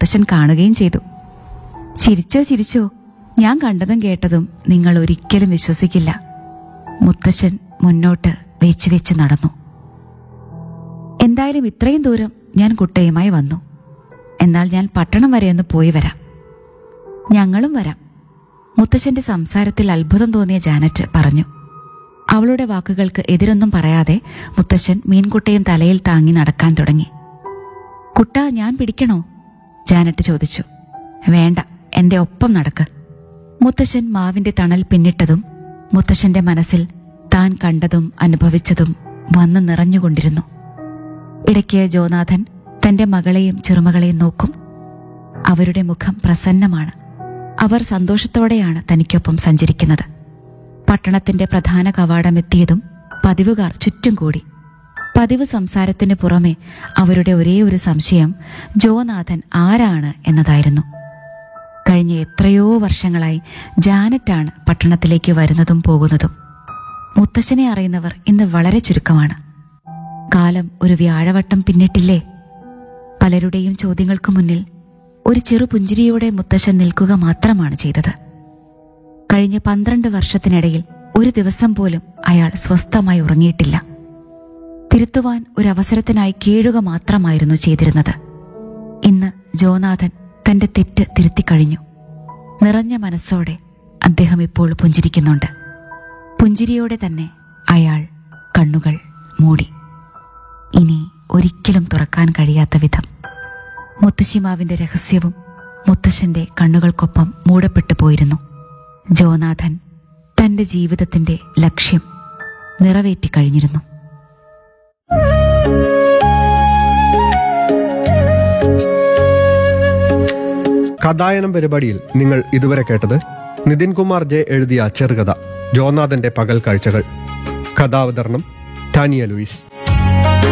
മുത്തശ്ശൻ കാണുകയും ചെയ്തു ചിരിച്ചോ ചിരിച്ചോ ഞാൻ കണ്ടതും കേട്ടതും നിങ്ങൾ ഒരിക്കലും വിശ്വസിക്കില്ല മുത്തശ്ശൻ മുന്നോട്ട് വെച്ച് വെച്ച് നടന്നു എന്തായാലും ഇത്രയും ദൂരം ഞാൻ കുട്ടയുമായി വന്നു എന്നാൽ ഞാൻ പട്ടണം വരെ ഒന്ന് പോയി വരാം ഞങ്ങളും വരാം മുത്തശ്ശന്റെ സംസാരത്തിൽ അത്ഭുതം തോന്നിയ ജാനറ്റ് പറഞ്ഞു അവളുടെ വാക്കുകൾക്ക് എതിരൊന്നും പറയാതെ മുത്തശ്ശൻ മീൻകുട്ടയും തലയിൽ താങ്ങി നടക്കാൻ തുടങ്ങി കുട്ട ഞാൻ പിടിക്കണോ ജാനറ്റ് ചോദിച്ചു വേണ്ട എന്റെ ഒപ്പം നടക്ക് മുത്തശ്ശൻ മാവിന്റെ തണൽ പിന്നിട്ടതും മുത്തശ്ശന്റെ മനസ്സിൽ താൻ കണ്ടതും അനുഭവിച്ചതും വന്നു നിറഞ്ഞുകൊണ്ടിരുന്നു ഇടയ്ക്ക് ജോനാഥൻ തന്റെ മകളെയും ചെറുമകളെയും നോക്കും അവരുടെ മുഖം പ്രസന്നമാണ് അവർ സന്തോഷത്തോടെയാണ് തനിക്കൊപ്പം സഞ്ചരിക്കുന്നത് പട്ടണത്തിന്റെ പ്രധാന കവാടമെത്തിയതും പതിവുകാർ ചുറ്റും കൂടി പതിവ് സംസാരത്തിന് പുറമെ അവരുടെ ഒരേ ഒരു സംശയം ജോനാഥൻ ആരാണ് എന്നതായിരുന്നു കഴിഞ്ഞ എത്രയോ വർഷങ്ങളായി ജാനറ്റാണ് പട്ടണത്തിലേക്ക് വരുന്നതും പോകുന്നതും മുത്തശ്ശനെ അറിയുന്നവർ ഇന്ന് വളരെ ചുരുക്കമാണ് കാലം ഒരു വ്യാഴവട്ടം പിന്നിട്ടില്ലേ പലരുടെയും ചോദ്യങ്ങൾക്കു മുന്നിൽ ഒരു ചെറു പുഞ്ചിരിയോടെ മുത്തശ്ശൻ നിൽക്കുക മാത്രമാണ് ചെയ്തത് കഴിഞ്ഞ പന്ത്രണ്ട് വർഷത്തിനിടയിൽ ഒരു ദിവസം പോലും അയാൾ സ്വസ്ഥമായി ഉറങ്ങിയിട്ടില്ല തിരുത്തുവാൻ ഒരു അവസരത്തിനായി കീഴുക മാത്രമായിരുന്നു ചെയ്തിരുന്നത് ഇന്ന് ജോനാഥൻ തന്റെ തെറ്റ് തിരുത്തിക്കഴിഞ്ഞു നിറഞ്ഞ മനസ്സോടെ അദ്ദേഹം ഇപ്പോൾ പുഞ്ചിരിക്കുന്നുണ്ട് പുഞ്ചിരിയോടെ തന്നെ അയാൾ കണ്ണുകൾ മൂടി ഇനി ഒരിക്കലും തുറക്കാൻ കഴിയാത്ത വിധം മുത്തശ്ശിമാവിന്റെ രഹസ്യവും മുത്തശ്ശന്റെ കണ്ണുകൾക്കൊപ്പം മൂടപ്പെട്ടു പോയിരുന്നു ജോനാഥൻ തന്റെ ജീവിതത്തിന്റെ ലക്ഷ്യം നിറവേറ്റി കഴിഞ്ഞിരുന്നു കഥായനം പരിപാടിയിൽ നിങ്ങൾ ഇതുവരെ കേട്ടത് നിതിൻ കുമാർ ജെ എഴുതിയ ചെറുകഥ ജോനാഥന്റെ പകൽ കാഴ്ചകൾ കഥാവതരണം ടാനിയ ലൂയിസ്